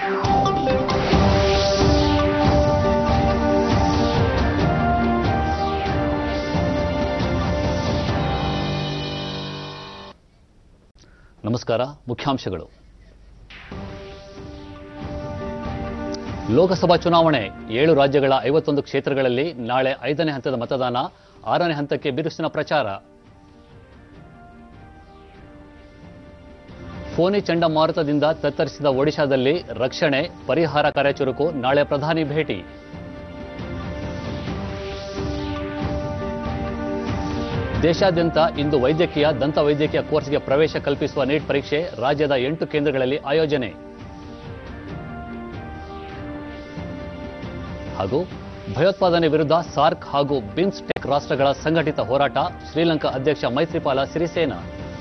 ನಮಸ್ಕಾರ ಮುಖ್ಯಾಂಶಗಳು ಲೋಕಸಭಾ ಚುನಾವಣೆ ಏಳು ರಾಜ್ಯಗಳ ಐವತ್ತೊಂದು ಕ್ಷೇತ್ರಗಳಲ್ಲಿ ನಾಳೆ ಐದನೇ ಹಂತದ ಮತದಾನ ಆರನೇ ಹಂತಕ್ಕೆ ಬಿರುಸಿನ ಪ್ರಚಾರ ಫೋನಿ ಚಂಡಮಾರುತದಿಂದ ತತ್ತರಿಸಿದ ಒಡಿಶಾದಲ್ಲಿ ರಕ್ಷಣೆ ಪರಿಹಾರ ಕಾರ್ಯ ಚುರುಕು ನಾಳೆ ಪ್ರಧಾನಿ ಭೇಟಿ ದೇಶಾದ್ಯಂತ ಇಂದು ವೈದ್ಯಕೀಯ ದಂತ ವೈದ್ಯಕೀಯ ಕೋರ್ಸ್ಗೆ ಪ್ರವೇಶ ಕಲ್ಪಿಸುವ ನೀಟ್ ಪರೀಕ್ಷೆ ರಾಜ್ಯದ ಎಂಟು ಕೇಂದ್ರಗಳಲ್ಲಿ ಆಯೋಜನೆ ಹಾಗೂ ಭಯೋತ್ಪಾದನೆ ವಿರುದ್ಧ ಸಾರ್ಕ್ ಹಾಗೂ ಬಿಮ್ಸ್ಟೆಕ್ ರಾಷ್ಟ್ರಗಳ ಸಂಘಟಿತ ಹೋರಾಟ ಶ್ರೀಲಂಕಾ ಅಧ್ಯಕ್ಷ ಮೈತ್ರಿಪಾಲ ಸಿರಿಸೇನಾ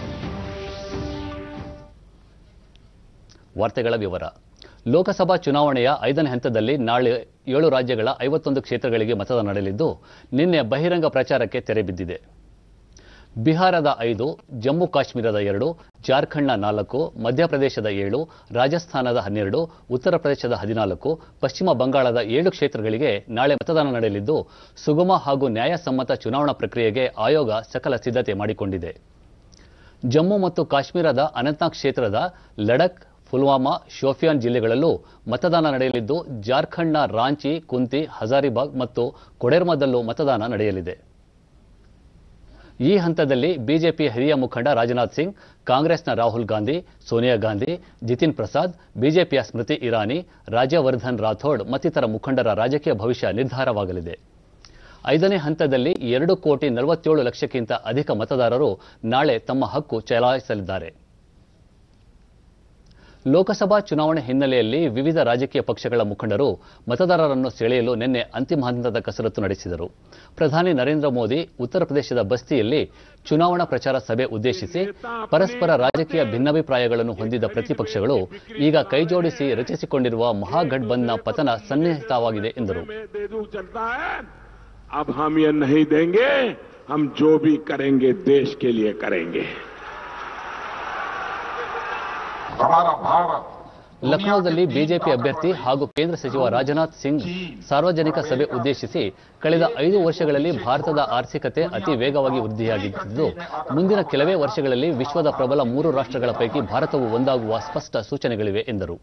ವಾರ್ತೆಗಳ ವಿವರ ಲೋಕಸಭಾ ಚುನಾವಣೆಯ ಐದನೇ ಹಂತದಲ್ಲಿ ನಾಳೆ ಏಳು ರಾಜ್ಯಗಳ ಐವತ್ತೊಂದು ಕ್ಷೇತ್ರಗಳಿಗೆ ಮತದಾನ ನಡೆಯಲಿದ್ದು ನಿನ್ನೆ ಬಹಿರಂಗ ಪ್ರಚಾರಕ್ಕೆ ತೆರೆ ಬಿದ್ದಿದೆ ಬಿಹಾರದ ಐದು ಜಮ್ಮು ಕಾಶ್ಮೀರದ ಎರಡು ಜಾರ್ಖಂಡ್ನ ನಾಲ್ಕು ಮಧ್ಯಪ್ರದೇಶದ ಏಳು ರಾಜಸ್ಥಾನದ ಹನ್ನೆರಡು ಉತ್ತರ ಪ್ರದೇಶದ ಹದಿನಾಲ್ಕು ಪಶ್ಚಿಮ ಬಂಗಾಳದ ಏಳು ಕ್ಷೇತ್ರಗಳಿಗೆ ನಾಳೆ ಮತದಾನ ನಡೆಯಲಿದ್ದು ಸುಗಮ ಹಾಗೂ ನ್ಯಾಯಸಮ್ಮತ ಚುನಾವಣಾ ಪ್ರಕ್ರಿಯೆಗೆ ಆಯೋಗ ಸಕಲ ಸಿದ್ಧತೆ ಮಾಡಿಕೊಂಡಿದೆ ಜಮ್ಮು ಮತ್ತು ಕಾಶ್ಮೀರದ ಅನಂತನಾಗ್ ಕ್ಷೇತ್ರದ ಲಡಕ್ ಪುಲ್ವಾಮಾ ಶೋಫಿಯಾನ್ ಜಿಲ್ಲೆಗಳಲ್ಲೂ ಮತದಾನ ನಡೆಯಲಿದ್ದು ಜಾರ್ಖಂಡ್ನ ರಾಂಚಿ ಕುಂತಿ ಹಜಾರಿಬಾಗ್ ಮತ್ತು ಕೊಡೆರ್ಮಾದಲ್ಲೂ ಮತದಾನ ನಡೆಯಲಿದೆ ಈ ಹಂತದಲ್ಲಿ ಬಿಜೆಪಿ ಹಿರಿಯ ಮುಖಂಡ ರಾಜನಾಥ್ ಸಿಂಗ್ ಕಾಂಗ್ರೆಸ್ನ ರಾಹುಲ್ ಗಾಂಧಿ ಸೋನಿಯಾ ಗಾಂಧಿ ಜಿತಿನ್ ಪ್ರಸಾದ್ ಬಿಜೆಪಿಯ ಸ್ಮೃತಿ ಇರಾನಿ ರಾಜ್ಯವರ್ಧನ್ ರಾಥೋಡ್ ಮತ್ತಿತರ ಮುಖಂಡರ ರಾಜಕೀಯ ಭವಿಷ್ಯ ನಿರ್ಧಾರವಾಗಲಿದೆ ಐದನೇ ಹಂತದಲ್ಲಿ ಎರಡು ಕೋಟಿ ನಲವತ್ತೇಳು ಲಕ್ಷಕ್ಕಿಂತ ಅಧಿಕ ಮತದಾರರು ನಾಳೆ ತಮ್ಮ ಹಕ್ಕು ಚಲಾಯಿಸಲಿದ್ದಾರೆ ಲೋಕಸಭಾ ಚುನಾವಣೆ ಹಿನ್ನೆಲೆಯಲ್ಲಿ ವಿವಿಧ ರಾಜಕೀಯ ಪಕ್ಷಗಳ ಮುಖಂಡರು ಮತದಾರರನ್ನು ಸೆಳೆಯಲು ನಿನ್ನೆ ಅಂತಿಮ ಹಂತದ ಕಸರತ್ತು ನಡೆಸಿದರು ಪ್ರಧಾನಿ ನರೇಂದ್ರ ಮೋದಿ ಉತ್ತರ ಪ್ರದೇಶದ ಬಸ್ತಿಯಲ್ಲಿ ಚುನಾವಣಾ ಪ್ರಚಾರ ಸಭೆ ಉದ್ದೇಶಿಸಿ ಪರಸ್ಪರ ರಾಜಕೀಯ ಭಿನ್ನಾಭಿಪ್ರಾಯಗಳನ್ನು ಹೊಂದಿದ ಪ್ರತಿಪಕ್ಷಗಳು ಈಗ ಕೈಜೋಡಿಸಿ ರಚಿಸಿಕೊಂಡಿರುವ ಮಹಾಗಠಬಂಧನ ಪತನ ಸನ್ನಿಹಿತವಾಗಿದೆ ಎಂದರು में देदू चलता है अब हम ये नहीं देंगे हम जो भी करेंगे देश के लिए करेंगे हमारा भारत ಲಖನೌದಲ್ಲಿ ಬಿಜೆಪಿ ಅಭ್ಯರ್ಥಿ ಹಾಗೂ ಕೇಂದ್ರ ಸಚಿವ ರಾಜನಾಥ್ ಸಿಂಗ್ ಸಾರ್ವಜನಿಕ ಸಭೆ ಉದ್ದೇಶಿಸಿ ಕಳೆದ ಐದು ವರ್ಷಗಳಲ್ಲಿ ಭಾರತದ ಆರ್ಥಿಕತೆ ಅತಿ ವೇಗವಾಗಿ ವೃದ್ಧಿಯಾಗಿದ್ದು ಮುಂದಿನ ಕೆಲವೇ ವರ್ಷಗಳಲ್ಲಿ ವಿಶ್ವದ ಪ್ರಬಲ ಮೂರು ರಾಷ್ಟ್ರಗಳ ಪೈಕಿ ಭಾರತವು ಒಂದಾಗುವ ಸ್ಪಷ್ಟ ಸೂಚನೆಗಳಿವೆ ಎಂದರು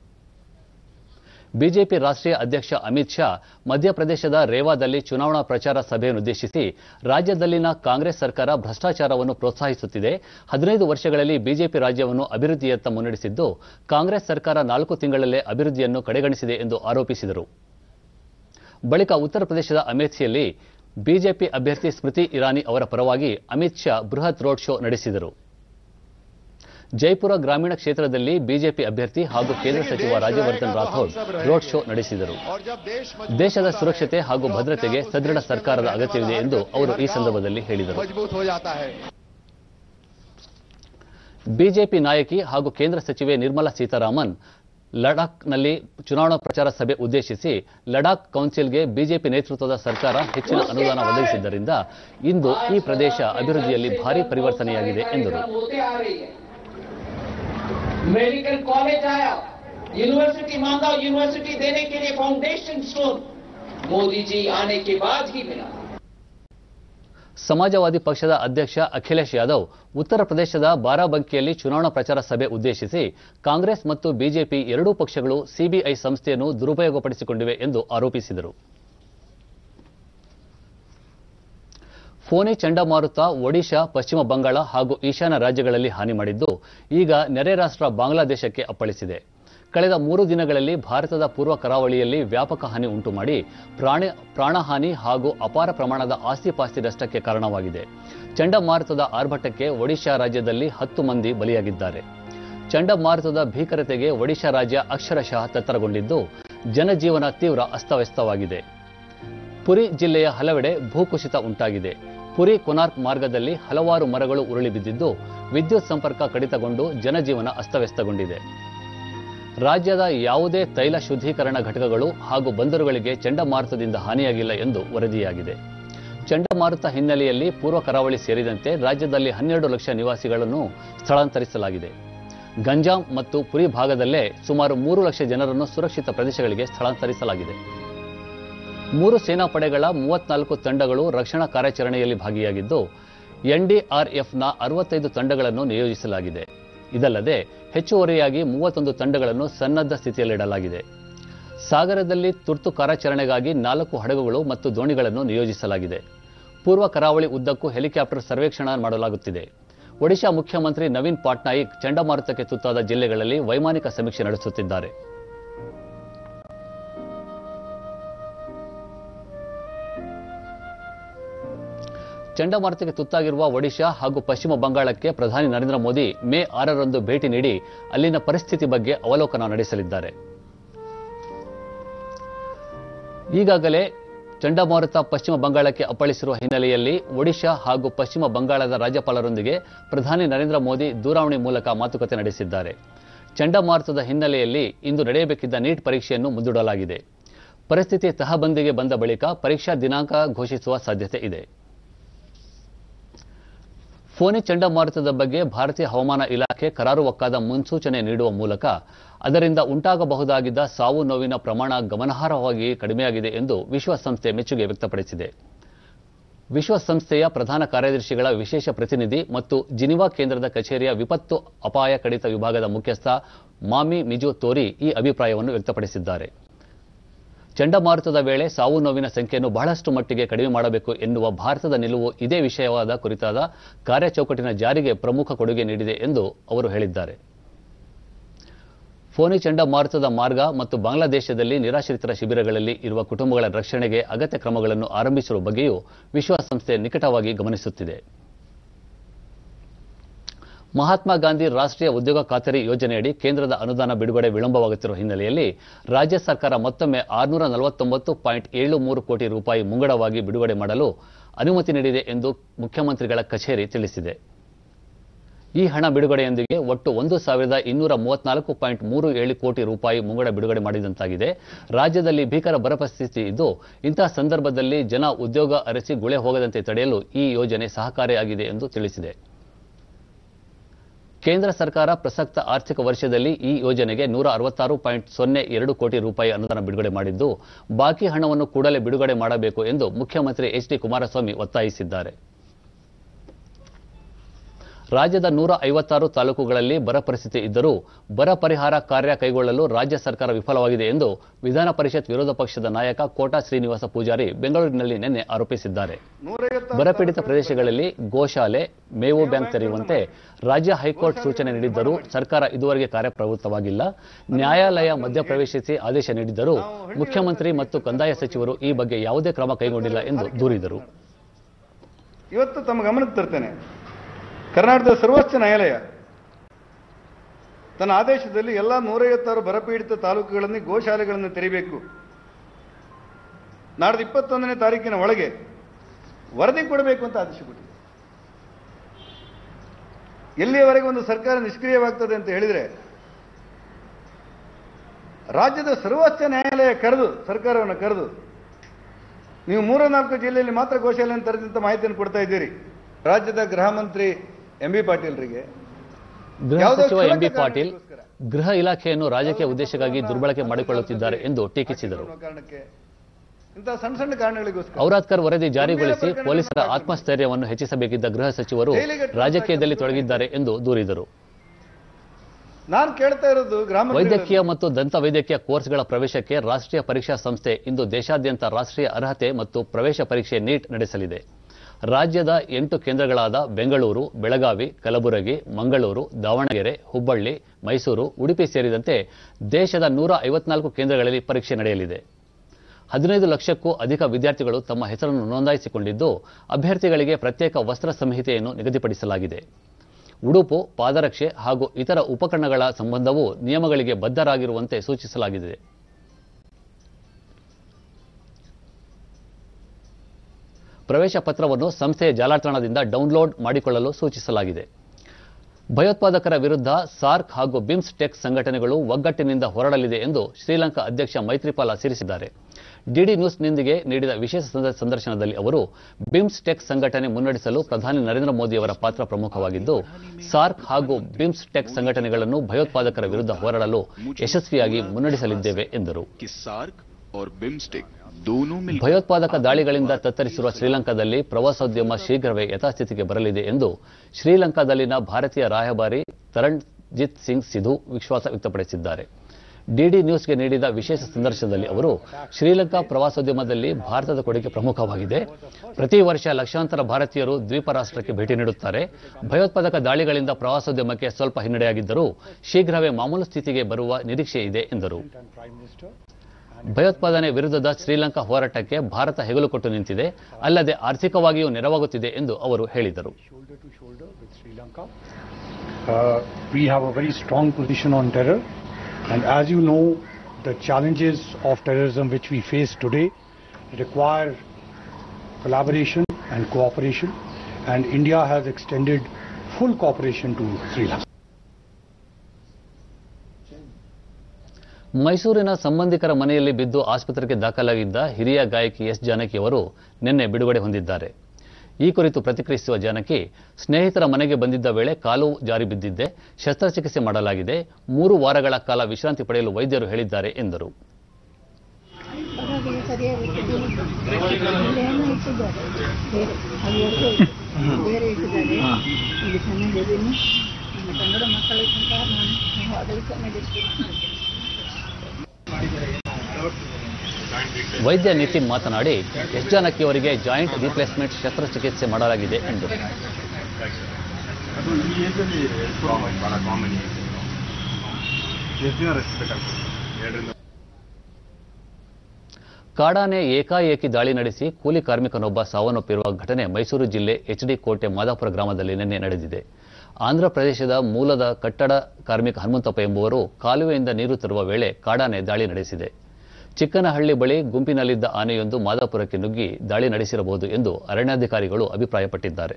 ಬಿಜೆಪಿ ರಾಷ್ಟ್ರೀಯ ಅಧ್ಯಕ್ಷ ಅಮಿತ್ ಶಾ ಮಧ್ಯಪ್ರದೇಶದ ರೇವಾದಲ್ಲಿ ಚುನಾವಣಾ ಪ್ರಚಾರ ಸಭೆಯನ್ನುದ್ದೇಶಿಸಿ ರಾಜ್ಯದಲ್ಲಿನ ಕಾಂಗ್ರೆಸ್ ಸರ್ಕಾರ ಭ್ರಷ್ಟಾಚಾರವನ್ನು ಪ್ರೋತ್ಸಾಹಿಸುತ್ತಿದೆ ಹದಿನೈದು ವರ್ಷಗಳಲ್ಲಿ ಬಿಜೆಪಿ ರಾಜ್ಯವನ್ನು ಅಭಿವೃದ್ಧಿಯತ್ತ ಮುನ್ನಡೆಸಿದ್ದು ಕಾಂಗ್ರೆಸ್ ಸರ್ಕಾರ ನಾಲ್ಕು ತಿಂಗಳಲ್ಲೇ ಅಭಿವೃದ್ಧಿಯನ್ನು ಕಡೆಗಣಿಸಿದೆ ಎಂದು ಆರೋಪಿಸಿದರು ಬಳಿಕ ಉತ್ತರ ಪ್ರದೇಶದ ಅಮೇಥಿಯಲ್ಲಿ ಬಿಜೆಪಿ ಅಭ್ಯರ್ಥಿ ಸ್ಮೃತಿ ಇರಾನಿ ಅವರ ಪರವಾಗಿ ಅಮಿತ್ ಶಾ ಬೃಹತ್ ರೋಡ್ ಶೋ ನಡೆಸಿದರು ಜೈಪುರ ಗ್ರಾಮೀಣ ಕ್ಷೇತ್ರದಲ್ಲಿ ಬಿಜೆಪಿ ಅಭ್ಯರ್ಥಿ ಹಾಗೂ ಕೇಂದ್ರ ಸಚಿವ ರಾಜ್ಯವರ್ಧನ್ ರಾಥೋಡ್ ರೋಡ್ ಶೋ ನಡೆಸಿದರು ದೇಶದ ಸುರಕ್ಷತೆ ಹಾಗೂ ಭದ್ರತೆಗೆ ಸದೃಢ ಸರ್ಕಾರದ ಅಗತ್ಯವಿದೆ ಎಂದು ಅವರು ಈ ಸಂದರ್ಭದಲ್ಲಿ ಹೇಳಿದರು मजबूत हो जाता है ಬಿಜೆಪಿ ನಾಯಕಿ ಹಾಗೂ ಕೇಂದ್ರ ಸಚಿವೆ ನಿರ್ಮಲಾ ಸೀತಾರಾಮನ್ ಲಡಾಖ್ನಲ್ಲಿ ಚುನಾವಣಾ ಪ್ರಚಾರ ಸಭೆ ಉದ್ದೇಶಿಸಿ ಲಡಾಖ್ ಕೌನ್ಸಿಲ್ಗೆ ಬಿಜೆಪಿ ನೇತೃತ್ವದ ಸರ್ಕಾರ ಹೆಚ್ಚಿನ ಅನುದಾನ ಒದಗಿಸಿದ್ದರಿಂದ ಇಂದು ಈ ಪ್ರದೇಶ ಅಭಿವೃದ್ಧಿಯಲ್ಲಿ ಭಾರಿ ಪರಿವರ್ತನೆಯಾಗಿದೆ ಎಂದರು होते आ रही है मेडिकल कॉलेज आया यूनिवर्सिटी मांगा यूनिवर्सिटी देने के लिए फाउंडेशन स्टोन मोदी जी आने के बाद ही मिला ಸಮಾಜವಾದಿ ಪಕ್ಷದ ಅಧ್ಯಕ್ಷ ಅಖಿಲೇಶ್ ಯಾದವ್ ಉತ್ತರ ಪ್ರದೇಶದ ಬಾರಾಬಂಕಿಯಲ್ಲಿ ಚುನಾವಣಾ ಪ್ರಚಾರ ಸಭೆ ಉದ್ದೇಶಿಸಿ ಕಾಂಗ್ರೆಸ್ ಮತ್ತು ಬಿಜೆಪಿ ಎರಡೂ ಪಕ್ಷಗಳು ಸಿಬಿಐ ಸಂಸ್ಥೆಯನ್ನು ದುರುಪಯೋಗಪಡಿಸಿಕೊಂಡಿವೆ ಎಂದು ಆರೋಪಿಸಿದರು ಫೋನಿ ಚಂಡಮಾರುತ ಒಡಿಶಾ ಪಶ್ಚಿಮ ಬಂಗಾಳ ಹಾಗೂ ಈಶಾನ್ಯ ರಾಜ್ಯಗಳಲ್ಲಿ ಹಾನಿ ಮಾಡಿದ್ದು ಈಗ ನೆರೆ ರಾಷ್ಟ್ರ ಬಾಂಗ್ಲಾದೇಶಕ್ಕೆ ಅಪ್ಪಳಿಸಿದೆ ಕಳೆದ ಮೂರು ದಿನಗಳಲ್ಲಿ ಭಾರತದ ಪೂರ್ವ ಕರಾವಳಿಯಲ್ಲಿ ವ್ಯಾಪಕ ಹಾನಿ ಉಂಟು ಮಾಡಿ ಪ್ರಾಣಿ ಪ್ರಾಣಹಾನಿ ಹಾಗೂ ಅಪಾರ ಪ್ರಮಾಣದ ಆಸ್ತಿಪಾಸ್ತಿ ನಷ್ಟಕ್ಕೆ ಕಾರಣವಾಗಿದೆ ಚಂಡಮಾರುತದ ಆರ್ಭಟಕ್ಕೆ ಒಡಿಶಾ ರಾಜ್ಯದಲ್ಲಿ ಹತ್ತು ಮಂದಿ ಬಲಿಯಾಗಿದ್ದಾರೆ ಚಂಡಮಾರುತದ ಭೀಕರತೆಗೆ ಒಡಿಶಾ ರಾಜ್ಯ ಅಕ್ಷರಶಃ ತತ್ತರಗೊಂಡಿದ್ದು ಜನಜೀವನ ತೀವ್ರ ಅಸ್ತವ್ಯಸ್ತವಾಗಿದೆ ಪುರಿ ಜಿಲ್ಲೆಯ ಹಲವೆಡೆ ಭೂಕುಸಿತ ಉಂಟಾಗಿದೆ ಪುರಿ ಕೊನಾರ್ಕ್ ಮಾರ್ಗದಲ್ಲಿ ಹಲವಾರು ಮರಗಳು ಉರುಳಿ ಬಿದ್ದಿದ್ದು ವಿದ್ಯುತ್ ಸಂಪರ್ಕ ಕಡಿತಗೊಂಡು ಜನಜೀವನ ಅಸ್ತವ್ಯಸ್ತಗೊಂಡಿದೆ ರಾಜ್ಯದ ಯಾವುದೇ ತೈಲ ಶುದ್ಧೀಕರಣ ಘಟಕಗಳು ಹಾಗೂ ಬಂದರುಗಳಿಗೆ ಚಂಡಮಾರುತದಿಂದ ಹಾನಿಯಾಗಿಲ್ಲ ಎಂದು ವರದಿಯಾಗಿದೆ ಚಂಡಮಾರುತ ಹಿನ್ನೆಲೆಯಲ್ಲಿ ಪೂರ್ವ ಕರಾವಳಿ ಸೇರಿದಂತೆ ರಾಜ್ಯದಲ್ಲಿ ಹನ್ನೆರಡು ಲಕ್ಷ ನಿವಾಸಿಗಳನ್ನು ಸ್ಥಳಾಂತರಿಸಲಾಗಿದೆ ಗಂಜಾಂ ಮತ್ತು ಪುರಿ ಭಾಗದಲ್ಲೇ ಸುಮಾರು ಮೂರು ಲಕ್ಷ ಜನರನ್ನು ಸುರಕ್ಷಿತ ಪ್ರದೇಶಗಳಿಗೆ ಸ್ಥಳಾಂತರಿಸಲಾಗಿದೆ ಮೂರು ಸೇನಾಪಡೆಗಳ ಮೂವತ್ನಾಲ್ಕು ತಂಡಗಳು ರಕ್ಷಣಾ ಕಾರ್ಯಾಚರಣೆಯಲ್ಲಿ ಭಾಗಿಯಾಗಿದ್ದು ಎನ್ಡಿಆರ್ಎಫ್ನ ಅರವತ್ತೈದು ತಂಡಗಳನ್ನು ನಿಯೋಜಿಸಲಾಗಿದೆ ಇದಲ್ಲದೆ ಹೆಚ್ಚುವರಿಯಾಗಿ ಮೂವತ್ತೊಂದು ತಂಡಗಳನ್ನು ಸನ್ನದ್ಧ ಸ್ಥಿತಿಯಲ್ಲಿಡಲಾಗಿದೆ ಸಾಗರದಲ್ಲಿ ತುರ್ತು ಕಾರ್ಯಾಚರಣೆಗಾಗಿ ನಾಲ್ಕು ಹಡಗುಗಳು ಮತ್ತು ದೋಣಿಗಳನ್ನು ನಿಯೋಜಿಸಲಾಗಿದೆ ಪೂರ್ವ ಕರಾವಳಿ ಉದ್ದಕ್ಕೂ ಹೆಲಿಕಾಪ್ಟರ್ ಸರ್ವೇಕ್ಷಣಾ ಮಾಡಲಾಗುತ್ತಿದೆ ಒಡಿಶಾ ಮುಖ್ಯಮಂತ್ರಿ ನವೀನ್ ಪಟ್ನಾಯಿಕ್ ಚಂಡಮಾರುತಕ್ಕೆ ತುತ್ತಾದ ಜಿಲ್ಲೆಗಳಲ್ಲಿ ವೈಮಾನಿಕ ಸಮೀಕ್ಷೆ ನಡೆಸುತ್ತಿದ್ದಾರೆ ಚಂಡಮಾರುತಕ್ಕೆ ತುತ್ತಾಗಿರುವ ಒಡಿಶಾ ಹಾಗೂ ಪಶ್ಚಿಮ ಬಂಗಾಳಕ್ಕೆ ಪ್ರಧಾನಿ ನರೇಂದ್ರ ಮೋದಿ ಮೇ ಆರರಂದು ಭೇಟಿ ನೀಡಿ ಅಲ್ಲಿನ ಪರಿಸ್ಥಿತಿ ಬಗ್ಗೆ ಅವಲೋಕನ ನಡೆಸಲಿದ್ದಾರೆ ಈಗಾಗಲೇ ಚಂಡಮಾರುತ ಪಶ್ಚಿಮ ಬಂಗಾಳಕ್ಕೆ ಅಪ್ಪಳಿಸಿರುವ ಹಿನ್ನೆಲೆಯಲ್ಲಿ ಒಡಿಶಾ ಹಾಗೂ ಪಶ್ಚಿಮ ಬಂಗಾಳದ ರಾಜ್ಯಪಾಲರೊಂದಿಗೆ ಪ್ರಧಾನಿ ನರೇಂದ್ರ ಮೋದಿ ದೂರವಾಣಿ ಮೂಲಕ ಮಾತುಕತೆ ನಡೆಸಿದ್ದಾರೆ ಚಂಡಮಾರುತದ ಹಿನ್ನೆಲೆಯಲ್ಲಿ ಇಂದು ನಡೆಯಬೇಕಿದ್ದ ನೀಟ್ ಪರೀಕ್ಷೆಯನ್ನು ಮುಂದೂಡಲಾಗಿದೆ ಪರಿಸ್ಥಿತಿ ತಹಬಂದಿಗೆ ಬಂದ ಬಳಿಕ ಪರೀಕ್ಷಾ ದಿನಾಂಕ ಘೋಷಿಸುವ ಸಾಧ್ಯತೆ ಇದೆ ಫೋನಿ ಚಂಡಮಾರುತದ ಬಗ್ಗೆ ಭಾರತೀಯ ಹವಾಮಾನ ಇಲಾಖೆ ಕರಾರುವಕ್ಕಾದ ಮುನ್ಸೂಚನೆ ನೀಡುವ ಮೂಲಕ ಅದರಿಂದ ಉಂಟಾಗಬಹುದಾಗಿದ್ದ ಸಾವು ನೋವಿನ ಪ್ರಮಾಣ ಗಮನಾರ್ಹವಾಗಿ ಕಡಿಮೆಯಾಗಿದೆ ಎಂದು ವಿಶ್ವಸಂಸ್ಥೆ ಮೆಚ್ಚುಗೆ ವ್ಯಕ್ತಪಡಿಸಿದೆ ವಿಶ್ವಸಂಸ್ಥೆಯ ಪ್ರಧಾನ ಕಾರ್ಯದರ್ಶಿಗಳ ವಿಶೇಷ ಪ್ರತಿನಿಧಿ ಮತ್ತು ಜಿನಿವಾ ಕೇಂದ್ರದ ಕಚೇರಿಯ ವಿಪತ್ತು ಅಪಾಯ ಕಡಿತ ವಿಭಾಗದ ಮುಖ್ಯಸ್ಥ ಮಾಮಿ ಮಿಜೋ ತೋರಿ ಈ ಅಭಿಪ್ರಾಯವನ್ನು ವ್ಯಕ್ತಪಡಿಸಿದ್ದಾರೆ ಚಂಡಮಾರುತದ ವೇಳೆ ಸಾವು ನೋವಿನ ಸಂಖ್ಯೆಯನ್ನು ಬಹಳಷ್ಟು ಮಟ್ಟಿಗೆ ಕಡಿಮೆ ಮಾಡಬೇಕು ಎನ್ನುವ ಭಾರತದ ನಿಲುವು ಇದೇ ವಿಷಯವಾದ ಕುರಿತಾದ ಕಾರ್ಯಚೌಕಟ್ಟಿನ ಜಾರಿಗೆ ಪ್ರಮುಖ ಕೊಡುಗೆ ನೀಡಿದೆ ಎಂದು ಅವರು ಹೇಳಿದ್ದಾರೆ ಫೋನಿ ಚಂಡಮಾರುತದ ಮಾರ್ಗ ಮತ್ತು ಬಾಂಗ್ಲಾದೇಶದಲ್ಲಿ ನಿರಾಶ್ರಿತರ ಶಿಬಿರಗಳಲ್ಲಿ ಇರುವ ಕುಟುಂಬಗಳ ರಕ್ಷಣೆಗೆ ಅಗತ್ಯ ಕ್ರಮಗಳನ್ನು ಆರಂಭಿಸಿರುವ ಬಗ್ಗೆಯೂ ವಿಶ್ವಸಂಸ್ಥೆ ನಿಕಟವಾಗಿ ಗಮನಿಸುತ್ತಿದೆ ಮಹಾತ್ಮ ಗಾಂಧಿ ರಾಷ್ಟ್ರೀಯ ಉದ್ಯೋಗ ಖಾತರಿ ಯೋಜನೆಯಡಿ ಕೇಂದ್ರದ ಅನುದಾನ ಬಿಡುಗಡೆ ವಿಳಂಬವಾಗುತ್ತಿರುವ ಹಿನ್ನೆಲೆಯಲ್ಲಿ ರಾಜ್ಯ ಸರ್ಕಾರ ಮತ್ತೊಮ್ಮೆ ಆರುನೂರ ನಲವತ್ತೊಂಬತ್ತು ಪಾಯಿಂಟ್ ಏಳು ಮೂರು ಕೋಟಿ ರೂಪಾಯಿ ಮುಂಗಡವಾಗಿ ಬಿಡುಗಡೆ ಮಾಡಲು ಅನುಮತಿ ನೀಡಿದೆ ಎಂದು ಮುಖ್ಯಮಂತ್ರಿಗಳ ಕಚೇರಿ ತಿಳಿಸಿದೆ ಈ ಹಣ ಬಿಡುಗಡೆಯೊಂದಿಗೆ ಒಟ್ಟು ಒಂದು ಸಾವಿರದ ಇನ್ನೂರ ಮೂವತ್ನಾಲ್ಕು ಪಾಯಿಂಟ್ ಮೂರು ಏಳು ಕೋಟಿ ರೂಪಾಯಿ ಮುಂಗಡ ಬಿಡುಗಡೆ ಮಾಡಿದಂತಾಗಿದೆ ರಾಜ್ಯದಲ್ಲಿ ಭೀಕರ ಬರ ಪರಿಸ್ಥಿತಿ ಇದ್ದು ಇಂತಹ ಸಂದರ್ಭದಲ್ಲಿ ಜನ ಉದ್ಯೋಗ ಅರಸಿ ಗುಳೆ ಹೋಗದಂತೆ ತಡೆಯಲು ಈ ಯೋಜನೆ ಸಹಕಾರಿಯಾಗಿದೆ ಎಂದು ತಿಳಿಸಿದೆ ಕೇಂದ್ರ ಸರ್ಕಾರ ಪ್ರಸಕ್ತ ಆರ್ಥಿಕ ವರ್ಷದಲ್ಲಿ ಈ ಯೋಜನೆಗೆ ನೂರ ಅರವತ್ತಾರು ಪಾಯಿಂಟ್ ಸೊನ್ನೆ ಎರಡು ಕೋಟಿ ರೂಪಾಯಿ ಅನುದಾನ ಬಿಡುಗಡೆ ಮಾಡಿದ್ದು ಬಾಕಿ ಹಣವನ್ನು ಕೂಡಲೇ ಬಿಡುಗಡೆ ಮಾಡಬೇಕು ಎಂದು ಮುಖ್ಯಮಂತ್ರಿ ಎಚ್ ಡಿ ಕುಮಾರಸ್ವಾಮಿ ಒತ್ತಾಯಿಸಿದ್ದಾರೆ ರಾಜ್ಯದ ನೂರ ಐವತ್ತಾರು ತಾಲೂಕುಗಳಲ್ಲಿ ಬರ ಪರಿಸ್ಥಿತಿ ಇದ್ದರೂ ಬರ ಪರಿಹಾರ ಕಾರ್ಯ ಕೈಗೊಳ್ಳಲು ರಾಜ್ಯ ಸರ್ಕಾರ ವಿಫಲವಾಗಿದೆ ಎಂದು ವಿಧಾನ ಪರಿಷತ್ ವಿರೋಧ ಪಕ್ಷದ ನಾಯಕ ಕೋಟಾ ಶ್ರೀನಿವಾಸ ಪೂಜಾರಿ ಬೆಂಗಳೂರಿನಲ್ಲಿ ನಿನ್ನೆ ಆರೋಪಿಸಿದ್ದಾರೆ ಬರಪೀಡಿತ ಪ್ರದೇಶಗಳಲ್ಲಿ ಗೋಶಾಲೆ ಮೇವು ಬ್ಯಾಂಕ್ ತೆರೆಯುವಂತೆ ರಾಜ್ಯ ಹೈಕೋರ್ಟ್ ಸೂಚನೆ ನೀಡಿದ್ದರೂ ಸರ್ಕಾರ ಇದುವರೆಗೆ ಕಾರ್ಯಪ್ರವೃತ್ತವಾಗಿಲ್ಲ ನ್ಯಾಯಾಲಯ ಮಧ್ಯಪ್ರವೇಶಿಸಿ ಆದೇಶ ನೀಡಿದ್ದರೂ ಮುಖ್ಯಮಂತ್ರಿ ಮತ್ತು ಕಂದಾಯ ಸಚಿವರು ಈ ಬಗ್ಗೆ ಯಾವುದೇ ಕ್ರಮ ಕೈಗೊಂಡಿಲ್ಲ ಎಂದು ದೂರಿದರು ಇವತ್ತು ತಮ್ಮ ಗಮನಕ್ಕೆ ತರ್ತೇನೆ ಕರ್ನಾಟಕದ ಸರ್ವೋಚ್ಚ ನ್ಯಾಯಾಲಯ ತನ್ನ ಆದೇಶದಲ್ಲಿ ಎಲ್ಲ ನೂರೈವತ್ತಾರು ಬರಪೀಡಿತ ತಾಲೂಕುಗಳಲ್ಲಿ ಗೋಶಾಲೆಗಳನ್ನು ತೆರೀಬೇಕು ನಾಡ್ದು ಇಪ್ಪತ್ತೊಂದನೇ ತಾರೀಕಿನ ಒಳಗೆ ವರದಿ ಕೊಡಬೇಕು ಅಂತ ಆದೇಶ ಕೊಟ್ಟಿದೆ ಎಲ್ಲಿಯವರೆಗೆ ಒಂದು ಸರ್ಕಾರ ನಿಷ್ಕ್ರಿಯವಾಗ್ತದೆ ಅಂತ ಹೇಳಿದ್ರೆ ರಾಜ್ಯದ ಸರ್ವೋಚ್ಚ ನ್ಯಾಯಾಲಯ ಕರೆದು ಸರ್ಕಾರವನ್ನು ಕರೆದು ನೀವು ಮೂರ ನಾಲ್ಕು ಜಿಲ್ಲೆಯಲ್ಲಿ ಮಾತ್ರ ಗೋಶಾಲೆಯನ್ನು ತೆರೆದಂತ ಮಾಹಿತಿಯನ್ನು ಕೊಡ್ತಾ ಇದ್ದೀರಿ ರಾಜ್ಯದ ಗೃಹ ಮಂತ್ರಿ ಎಂ ಬಿ ಪಾಟೀಲ್ರಿಗೆ ಗೃಹ ಯಾವುದೋ ಸಚಿವ ಎಂ ಬಿ ಕ್ಷುಲ್ಲಕ ಪಾಟೀಲ್ ಕಾರಣಕ್ಕೋಸ್ಕರ. ಗೃಹ ಇಲಾಖೆಯನ್ನು ರಾಜಕೀಯ ಉದ್ದೇಶಕ್ಕಾಗಿ ದುರ್ಬಳಕೆ ಮಾಡಿಕೊಳ್ಳುತ್ತಿದ್ದಾರೆ ಎಂದು ಟೀಕಿಸಿದರು ಅನ್ನೋ ಕಾರಣಕ್ಕೆ ಇಂತಹ ಸಣ್ಣ ಸಣ್ಣ ಕಾರಣಗಳಿಗೋಸ್ಕರ ಔರಾದ್ಕರ್ ವರದಿ ಜಾರಿಗೊಳಿಸಿ ಪೊಲೀಸರ ಆತ್ಮಸ್ಥೈರ್ಯವನ್ನು ಹೆಚ್ಚಿಸಬೇಕಿದ್ದ ಗೃಹ ಸಚಿವರು ರಾಜಕೀಯದಲ್ಲಿ ತೊಡಗಿದ್ದಾರೆ ಎಂದು ದೂರಿದರು ನಾನು ಕೇಳ್ತಾ ಇರೋದು ಗ್ರಾಮ ವೈದ್ಯಕೀಯ ಮತ್ತು ದಂತ ವೈದ್ಯಕೀಯ ಕೋರ್ಸ್ಗಳ ಪ್ರವೇಶಕ್ಕೆ ರಾಷ್ಟ್ರೀಯ ಪರೀಕ್ಷಾ ಸಂಸ್ಥೆ ಇಂದು ದೇಶಾದ್ಯಂತ ರಾಷ್ಟ್ರೀಯ ಅರ್ಹತೆ ಮತ್ತು ಪ್ರವೇಶ ಪರೀಕ್ಷೆ ನೀಟ್ ನಡೆಸಲಿದೆ ರಾಜ್ಯದ ಎಂಟು ಕೇಂದ್ರಗಳಾದ ಬೆಂಗಳೂರು ಬೆಳಗಾವಿ ಕಲಬುರಗಿ ಮಂಗಳೂರು ದಾವಣಗೆರೆ ಹುಬ್ಬಳ್ಳಿ ಮೈಸೂರು ಉಡುಪಿ ಸೇರಿದಂತೆ ದೇಶದ ನೂರ ಐವತ್ನಾಲ್ಕು ಕೇಂದ್ರಗಳಲ್ಲಿ ಪರೀಕ್ಷೆ ನಡೆಯಲಿದೆ ಹದಿನೈದು ಲಕ್ಷಕ್ಕೂ ಅಧಿಕ ವಿದ್ಯಾರ್ಥಿಗಳು ತಮ್ಮ ಹೆಸರನ್ನು ನೋಂದಾಯಿಸಿಕೊಂಡಿದ್ದು ಅಭ್ಯರ್ಥಿಗಳಿಗೆ ಪ್ರತ್ಯೇಕ ವಸ್ತ್ರ ಸಂಹಿತೆಯನ್ನು ನಿಗದಿಪಡಿಸಲಾಗಿದೆ ಉಡುಪು ಪಾದರಕ್ಷೆ ಹಾಗೂ ಇತರ ಉಪಕರಣಗಳ ಸಂಬಂಧವೂ ನಿಯಮಗಳಿಗೆ ಬದ್ಧರಾಗಿರುವಂತೆ ಸೂಚಿಸಲಾಗಿದೆ ಪ್ರವೇಶ ಪತ್ರವನ್ನು ಸಂಸ್ಥೆಯ ಜಾಲತಾಣದಿಂದ ಡೌನ್ಲೋಡ್ ಮಾಡಿಕೊಳ್ಳಲು ಸೂಚಿಸಲಾಗಿದೆ ಭಯೋತ್ಪಾದಕರ ವಿರುದ್ಧ ಸಾರ್ಕ್ ಹಾಗೂ ಬಿಮ್ಸ್ಟೆಕ್ ಸಂಘಟನೆಗಳು ಒಗ್ಗಟ್ಟಿನಿಂದ ಹೋರಾಡಲಿದೆ ಎಂದು ಶ್ರೀಲಂಕಾ ಅಧ್ಯಕ್ಷ ಮೈತ್ರಿಪಾಲ ಸಿರಿಸಿದ್ದಾರೆ ಡಿಡಿ ನ್ಯೂಸ್ನೊಂದಿಗೆ ನೀಡಿದ ವಿಶೇಷ ಸಂದ- ಸಂದರ್ಶನದಲ್ಲಿ ಅವರು ಬಿಮ್ಸ್ಟೆಕ್ ಸಂಘಟನೆ ಮುನ್ನಡೆಸಲು ಪ್ರಧಾನಿ ನರೇಂದ್ರ ಮೋದಿಯವರ ಪಾತ್ರ ಪ್ರಮುಖವಾಗಿದ್ದು ಸಾರ್ಕ್ ಹಾಗೂ ಬಿಮ್ಸ್ಟೆಕ್ ಸಂಘಟನೆಗಳನ್ನು ಭಯೋತ್ಪಾದಕರ ವಿರುದ್ಧ ಹೋರಾಡಲು ಯಶಸ್ವಿಯಾಗಿ ಮುನ್ನಡೆಸಲಿದ್ದೇವೆ ಎಂದರು कि सार्क और बिम्स्टेक दोनों मिल ಭಯೋತ್ಪಾದಕ ದಾಳಿಗಳಿಂದ ತತ್ತರಿಸಿರುವ ಶ್ರೀಲಂಕಾದಲ್ಲಿ ಪ್ರವಾಸೋದ್ಯಮ ಶೀಘ್ರವೇ ಯಥಾಸ್ಥಿತಿಗೆ ಬರಲಿದೆ ಎಂದು ಶ್ರೀಲಂಕಾದಲ್ಲಿನ ಭಾರತೀಯ ರಾಯಭಾರಿ ತರಣ್ಜಿತ್ ಸಿಂಗ್ ಸಿಧು ವಿಶ್ವಾಸ ವ್ಯಕ್ತಪಡಿಸಿದ್ದಾರೆ ಡಿಡಿ ನ್ಯೂಸ್ಗೆ ನೀಡಿದ ವಿಶೇಷ ಸಂದರ್ಶನದಲ್ಲಿ ಅವರು ಶ್ರೀಲಂಕಾ ಪ್ರವಾಸೋದ್ಯಮದಲ್ಲಿ ಭಾರತದ ಕೊಡುಗೆ ಪ್ರಮುಖವಾಗಿದೆ ಪ್ರತಿ ವರ್ಷ ಲಕ್ಷಾಂತರ ಭಾರತೀಯರು ದ್ವೀಪ ರಾಷ್ಟ್ರಕ್ಕೆ ಭೇಟಿ ನೀಡುತ್ತಾರೆ ಭಯೋತ್ಪಾದಕ ದಾಳಿಗಳಿಂದ ಪ್ರವಾಸೋದ್ಯಮಕ್ಕೆ ಸ್ವಲ್ಪ ಹಿನ್ನಡೆಯಾಗಿದ್ದರೂ ಶೀಘ್ರವೇ ಮಾಮೂಲು ಸ್ಥಿತಿಗೆ ಬರುವ ನಿರೀಕ್ಷೆ ಇದೆ ಎಂದರು ಭಯೋತ್ಪಾದನೆ ವಿರುದ್ಧದ ಶ್ರೀಲಂಕಾ ಹೋರಾಟಕ್ಕೆ ಭಾರತ ಹೆಗಲು ಕೊಟ್ಟು ನಿಂತಿದೆ ಅಲ್ಲದೆ ಆರ್ಥಿಕವಾಗಿಯೂ ನೆರವಾಗುತ್ತಿದೆ ಎಂದು ಅವರು ಹೇಳಿದರು shoulder to shoulder with Sri Lanka. Uh, we have a very strong position on terror, and as you know, the challenges of terrorism which we face today require collaboration and cooperation, and India has extended full cooperation to Sri Lanka. ಮೈಸೂರಿನ ಸಂಬಂಧಿಕರ ಮನೆಯಲ್ಲಿ ಬಿದ್ದು ಆಸ್ಪತ್ರೆಗೆ ದಾಖಲಾಗಿದ್ದ ಹಿರಿಯ ಗಾಯಕಿ S Janaki ಅವರು ನಿನ್ನೆ ಬಿಡುಗಡೆ ಹೊಂದಿದ್ದಾರೆ ಈ ಕುರಿತು ಪ್ರತಿಕ್ರಿಯಿಸುವ ಜಾನಕಿ ಸ್ನೇಹಿತರ ಮನೆಗೆ ಬಂದಿದ್ದ ವೇಳೆ ಕಾಲು ಜಾರಿ ಬಿದ್ದಿದ್ದೆ ಶಸ್ತ್ರಚಿಕಿತ್ಸೆ ಮಾಡಲಾಗಿದೆ ಮೂರು ವಾರಗಳ ಕಾಲ ವಿಶ್ರಾಂತಿ ಪಡೆಯಲು ವೈದ್ಯರು ಹೇಳಿದ್ದಾರೆ ಎಂದರು ಹೊರಗೆ ಸರಿಯಾಗಿ ಇಲ್ಲೇನೋ ಇಟ್ಟಿದ್ದಾರೆ ಬೇರೆ ಅದು ಹೊರಗೆ ಇಟ್ಟು- ಬೇರೆ ಇಟ್ಟಿದ್ದಾರೆ ಇಲ್ಲಿ ಚೆನ್ನಾಗಿದ್ದೀನಿ ನನ್ನ ಕನ್ನಡ ಮಕ್ಕಳಿಗಿಂತ ನಾನು ಅದಕ್ಕೆ ಮೆಡಿಸಿನ್ ವೈದ್ಯ ನಿತಿನ್ ಮಾತನಾಡಿ ಎಸ್ ಜಾನಕಿ ಅವರಿಗೆ ಜಾಯಿಂಟ್ ರಿಪ್ಲೇಸ್ಮೆಂಟ್ ಶಸ್ತ್ರಚಿಕಿತ್ಸೆ ಮಾಡಲಾಗಿದೆ ಎಂದರು ಕಾಡಾನೆ ಏಕಾಏಕಿ ದಾಳಿ ನಡೆಸಿ ಕೂಲಿ ಕಾರ್ಮಿಕನೊಬ್ಬ ಸಾವನ್ನಪ್ಪಿರುವ ಘಟನೆ ಮೈಸೂರು ಜಿಲ್ಲೆ ಎಚ್ಡಿ ಕೋಟೆ ಮಾದಾಪುರ ಗ್ರಾಮದಲ್ಲಿ ನಿನ್ನೆ ನಡೆದಿದೆ ಆಂಧ್ರ ಪ್ರದೇಶದ ಮೂಲದ ಕಟ್ಟಡ ಕಾರ್ಮಿಕ ಹನುಮಂತಪ್ಪ ಎಂಬುವರು ಕಾಲುವೆಯಿಂದ ನೀರು ತರುವ ವೇಳೆ ಕಾಡಾನೆ ದಾಳಿ ನಡೆಸಿದೆ ಚಿಕ್ಕನಹಳ್ಳಿ ಬಳಿ ಗುಂಪಿನಲ್ಲಿದ್ದ ಆನೆಯೊಂದು ಮಾದಾಪುರಕ್ಕೆ ನುಗ್ಗಿ ದಾಳಿ ನಡೆಸಿರಬಹುದು ಎಂದು ಅರಣ್ಯಾಧಿಕಾರಿಗಳು ಅಭಿಪ್ರಾಯಪಟ್ಟಿದ್ದಾರೆ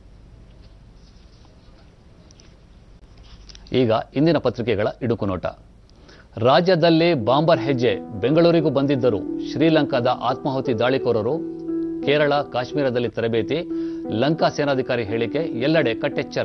ಈಗ ಇಂದಿನ ಪತ್ರಿಕೆಗಳ ಇಡುಕು ನೋಟ ರಾಜ್ಯದಲ್ಲಿ ಬಾಂಬರ್ ಹೆಜ್ಜೆ ಬೆಂಗಳೂರಿಗೂ ಬಂದಿದ್ದರು ಶ್ರೀಲಂಕಾದ ಆತ್ಮಾಹುತಿ ದಾಳಿಕೋರರು ಕೇರಳ ಕಾಶ್ಮೀರದಲ್ಲಿ ತರಬೇತಿ ಲಂಕಾ ಸೇನಾಧಿಕಾರಿ ಹೇಳಿಕೆ ಎಲ್ಲೆಡೆ ಕಟ್ಟೆಚ್ಚರ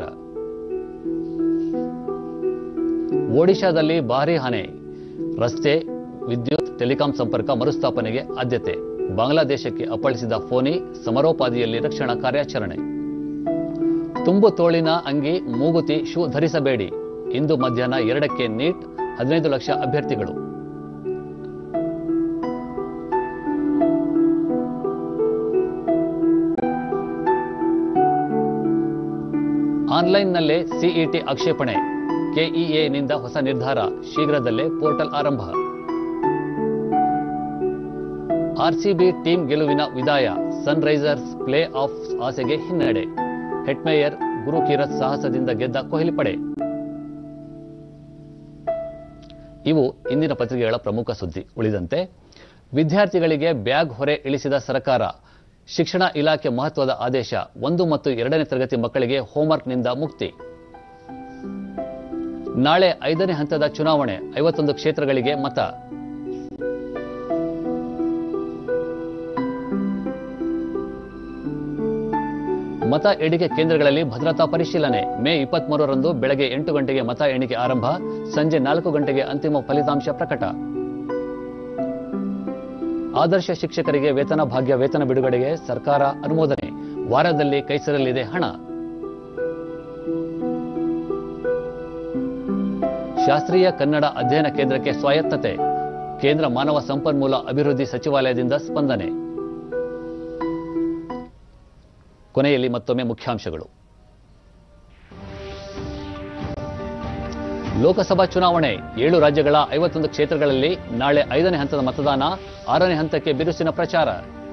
ಒಡಿಶಾದಲ್ಲಿ ಭಾರೀ ಹಾನಿ ರಸ್ತೆ ವಿದ್ಯುತ್ ಟೆಲಿಕಾಂ ಸಂಪರ್ಕ ಮರುಸ್ಥಾಪನೆಗೆ ಆದ್ಯತೆ ಬಾಂಗ್ಲಾದೇಶಕ್ಕೆ ಅಪ್ಪಳಿಸಿದ ಫೋನಿ ಸಮರೋಪಾದಿಯಲ್ಲಿ ರಕ್ಷಣಾ ಕಾರ್ಯಾಚರಣೆ ತುಂಬು ತೋಳಿನ ಅಂಗಿ ಮೂಗುತಿ ಶೂ ಧರಿಸಬೇಡಿ ಇಂದು ಮಧ್ಯಾಹ್ನ ಎರಡಕ್ಕೆ ನೀಟ್ ಹದಿನೈದು ಲಕ್ಷ ಅಭ್ಯರ್ಥಿಗಳು ಆನ್ಲೈನ್ನಲ್ಲೇ ಸಿಇಟಿ ಆಕ್ಷೇಪಣೆ ಕೆಇಎನಿಂದ ಹೊಸ ನಿರ್ಧಾರ ಶೀಘ್ರದಲ್ಲೇ ಪೋರ್ಟಲ್ ಆರಂಭ ಆರ್ಸಿಬಿ ಟೀಮ್ ಗೆಲುವಿನ ವಿದಾಯ ಸನ್ರೈಸರ್ಸ್ ಪ್ಲೇ ಆಫ್ ಆಸೆಗೆ ಹಿನ್ನಡೆ ಹೆಟ್ಮೇಯರ್ ಗುರುಕಿರತ್ ಸಾಹಸದಿಂದ ಗೆದ್ದ ಕೊಹ್ಲಿ ಪಡೆ ಇವು ಇಂದಿನ ಪತ್ರಿಕೆಗಳ ಪ್ರಮುಖ ಸುದ್ದಿ ಉಳಿದಂತೆ ವಿದ್ಯಾರ್ಥಿಗಳಿಗೆ ಬ್ಯಾಗ್ ಹೊರೆ ಇಳಿಸಿದ ಸರ್ಕಾರ ಶಿಕ್ಷಣ ಇಲಾಖೆ ಮಹತ್ವದ ಆದೇಶ ಒಂದು ಮತ್ತು ಎರಡನೇ ತರಗತಿ ಮಕ್ಕಳಿಗೆ ಹೋಂವರ್ಕ್ನಿಂದ ಮುಕ್ತಿ ನಾಳೆ ಐದನೇ ಹಂತದ ಚುನಾವಣೆ ಐವತ್ತೊಂದು ಕ್ಷೇತ್ರಗಳಿಗೆ ಮತ ಮತ ಎಣಿಕೆ ಕೇಂದ್ರಗಳಲ್ಲಿ ಭದ್ರತಾ ಪರಿಶೀಲನೆ ಮೇ ಇಪ್ಪತ್ಮೂರರಂದು ಬೆಳಗ್ಗೆ ಎಂಟು ಗಂಟೆಗೆ ಮತ ಎಣಿಕೆ ಆರಂಭ ಸಂಜೆ ನಾಲ್ಕು ಗಂಟೆಗೆ ಅಂತಿಮ ಫಲಿತಾಂಶ ಪ್ರಕಟ ಆದರ್ಶ ಶಿಕ್ಷಕರಿಗೆ ವೇತನ ಭಾಗ್ಯ ವೇತನ ಬಿಡುಗಡೆಗೆ ಸರ್ಕಾರ ಅನುಮೋದನೆ ವಾರದಲ್ಲಿ ಕೈ ಸೇರಲಿದೆ ಹಣ ಶಾಸ್ತ್ರೀಯ ಕನ್ನಡ ಅಧ್ಯಯನ ಕೇಂದ್ರಕ್ಕೆ ಸ್ವಾಯತ್ತತೆ ಕೇಂದ್ರ ಮಾನವ ಸಂಪನ್ಮೂಲ ಅಭಿವೃದ್ಧಿ ಸಚಿವಾಲಯದಿಂದ ಸ್ಪಂದನೆ ಕೊನೆಯಲ್ಲಿ ಮತ್ತೊಮ್ಮೆ ಮುಖ್ಯಾಂಶಗಳು ಲೋಕಸಭಾ ಚುನಾವಣೆ ಏಳು ರಾಜ್ಯಗಳ ಐವತ್ತೊಂದು ಕ್ಷೇತ್ರಗಳಲ್ಲಿ ನಾಳೆ ಐದನೇ ಹಂತದ ಮತದಾನ ಆರನೇ ಹಂತಕ್ಕೆ ಬಿರುಸಿನ ಪ್ರಚಾರ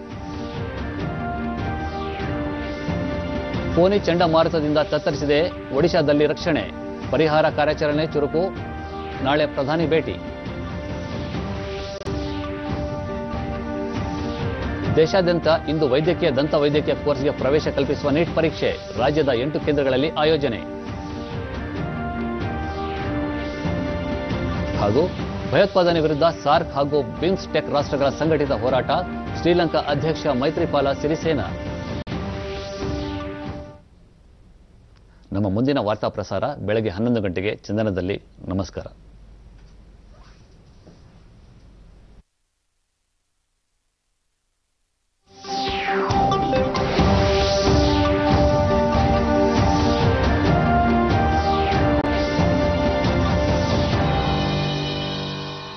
ಫೋನಿ ಚಂಡಮಾರುತದಿಂದ ತತ್ತರಿಸಿದೆ ಒಡಿಶಾದಲ್ಲಿ ರಕ್ಷಣೆ ಪರಿಹಾರ ಕಾರ್ಯಾಚರಣೆ ಚುರುಕು ನಾಳೆ ಪ್ರಧಾನಿ ಭೇಟಿ ದೇಶಾದ್ಯಂತ ಇಂದು ವೈದ್ಯಕೀಯ ದಂತ ವೈದ್ಯಕೀಯ ಕೋರ್ಸ್ಗೆ ಪ್ರವೇಶ ಕಲ್ಪಿಸುವ ನೀಟ್ ಪರೀಕ್ಷೆ ರಾಜ್ಯದ ಎಂಟು ಕೇಂದ್ರಗಳಲ್ಲಿ ಆಯೋಜನೆ ಹಾಗೂ ಭಯೋತ್ಪಾದನೆ ವಿರುದ್ಧ ಸಾರ್ಕ್ ಹಾಗೂ ಬಿಮ್ಸ್ಟೆಕ್ ರಾಷ್ಟ್ರಗಳ ಸಂಘಟಿತ ಹೋರಾಟ ಶ್ರೀಲಂಕಾ ಅಧ್ಯಕ್ಷ ಮೈತ್ರಿಪಾಲ ಸಿರಿಸೇನಾ ನಮ್ಮ ಮುಂದಿನ ವಾರ್ತಾ ಪ್ರಸಾರ ಬೆಳಗ್ಗೆ ಹನ್ನೊಂದು ಗಂಟೆಗೆ ಚಂದನದಲ್ಲಿ ನಮಸ್ಕಾರ